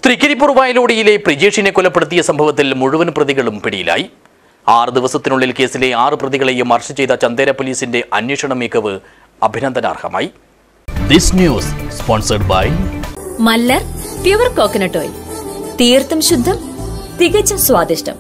തൃക്കരിപ്പൂർ വയലോടിയിലെ പ്രിജേഷിനെ കൊലപ്പെടുത്തിയ സംഭവത്തിൽ മുഴുവൻ പ്രതികളും പിടിയിലായി ആറ് ദിവസത്തിനുള്ളിൽ കേസിലെ ആറ് പ്രതികളെയും അറസ്റ്റ് ചെയ്ത ചന്ദേര പോലീസിന്റെ അന്വേഷണ മികവ് അഭിനന്ദനാർഹമായി this news sponsored by Mallar pure coconut oil തീർത്തും ശുദ്ധം തികച്ചും സ്വാദിഷ്ടം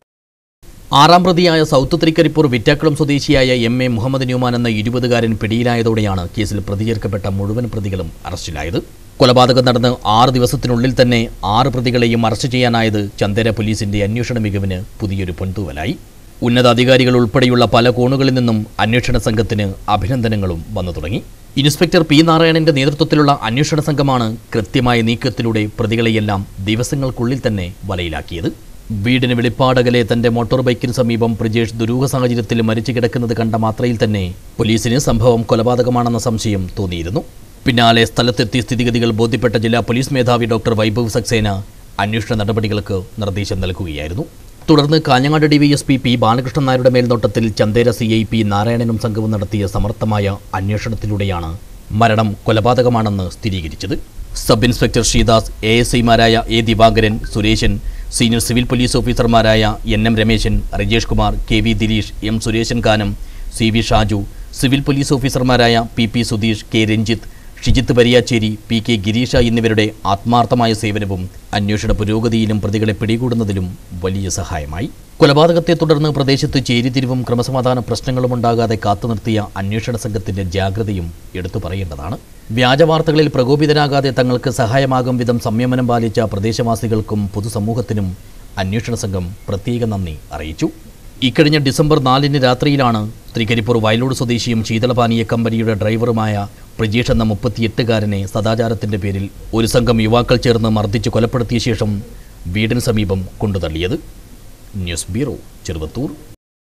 ആറാം പ്രതിയായ സൗത്ത് തൃക്കരിപ്പൂർ വിറ്റാക്കുളം സ്വദേശിയായ എം എ മുഹമ്മദ് ന്യൂമാൻ എന്ന ഇരുപതുകാരൻ പിടിയിലായതോടെയാണ് കേസിൽ പ്രതി ചേർക്കപ്പെട്ട മുഴുവൻ പ്രതികളും അറസ്റ്റിലായത് കൊലപാതകം നടന്ന് ആറ് ദിവസത്തിനുള്ളിൽ തന്നെ ആറ് പ്രതികളെയും അറസ്റ്റ് ചെയ്യാനായത് ചന്ദേര പോലീസിന്റെ അന്വേഷണ മികവിന് പുതിയൊരു പൊൻതൂവലായി ഉന്നതാധികാരികൾ ഉൾപ്പെടെയുള്ള പല കോണുകളിൽ നിന്നും അന്വേഷണ സംഘത്തിന് അഭിനന്ദനങ്ങളും വന്നു തുടങ്ങി ഇൻസ്പെക്ടർ പി നാരായണന്റെ നേതൃത്വത്തിലുള്ള അന്വേഷണ സംഘമാണ് കൃത്യമായ നീക്കത്തിലൂടെ പ്രതികളെയെല്ലാം ദിവസങ്ങൾക്കുള്ളിൽ തന്നെ വലയിലാക്കിയത് വീടിന് വെളിപ്പാടകലെ തന്റെ മോട്ടോർ ബൈക്കിന് സമീപം പ്രജേഷ് ദുരൂഹ സാഹചര്യത്തിൽ മരിച്ചു കിടക്കുന്നത് കണ്ട മാത്രയിൽ തന്നെ പോലീസിന് സംഭവം കൊലപാതകമാണെന്ന സംശയം തോന്നിയിരുന്നു പിന്നാലെ സ്ഥലത്തെത്തി സ്ഥിതിഗതികൾ ബോധ്യപ്പെട്ട ജില്ലാ പോലീസ് മേധാവി ഡോക്ടർ വൈഭവ് സക്സേന അന്വേഷണ നടപടികൾക്ക് നിർദ്ദേശം നൽകുകയായിരുന്നു തുടർന്ന് കാഞ്ഞങ്ങാട് ഡിവൈഎസ്പി പി ബാലകൃഷ്ണൻ നായരുടെ മേൽനോട്ടത്തിൽ ചന്ദേര സി ഐ പി നാരായണനും സംഘവും നടത്തിയ സമർത്ഥമായ അന്വേഷണത്തിലൂടെയാണ് മരണം കൊലപാതകമാണെന്ന് സ്ഥിരീകരിച്ചത് sub inspector Sreedas A S ഐമാരായ A Divakaran Suresan senior civil police ഓഫീസർമാരായ N M Rameshan Rijesh Kumar K V Dileesh M Suresan Kanam C V Shaju civil police ഓഫീസർമാരായ P P Sudheesh K Ranjith Shijith Pariyachery P K Girish എന്നിവരുടെ ആത്മാർത്ഥമായ സേവനവും അന്വേഷണ പുരോഗതിയിലും പ്രതികളെ പിടികൂടുന്നതിലും വലിയ സഹായമായി കൊലപാതകത്തെ തുടർന്ന് പ്രദേശത്ത് ചേരിതിരിവും ക്രമസമാധാന പ്രശ്നങ്ങളും ഉണ്ടാകാതെ കാത്തുനിർത്തിയ അന്വേഷണ സംഘത്തിന്റെ ജാഗ്രതയും എടുത്തു പറയേണ്ടതാണ് വ്യാജവാർത്തകളിൽ പ്രകോപിതരാകാതെ തങ്ങൾക്ക് സഹായമാകും വിധം സംയമനം പാലിച്ച പ്രദേശവാസികൾക്കും പൊതുസമൂഹത്തിനും അന്വേഷണ സംഘം പ്രത്യേക നന്ദി അറിയിച്ചു ഇക്കഴിഞ്ഞ ഡിസംബർ നാലിന് രാത്രിയിലാണ് തൃക്കരിപ്പൂർ വയലോട് സ്വദേശിയും ശീതളപാനീയ കമ്പനിയുടെ ഡ്രൈവറുമായ പ്രജീഷ് എന്ന മുപ്പത്തിയെട്ടുകാരനെ സദാചാരത്തിന്റെ പേരിൽ ഒരു സംഘം യുവാക്കൾ ചേർന്ന് മർദ്ദിച്ച് കൊലപ്പെടുത്തിയ ശേഷം വീടിന് സമീപം കൊണ്ടുതള്ളിയത് ന്യൂസ് ബ്യൂറോ ചെറുവത്തൂർ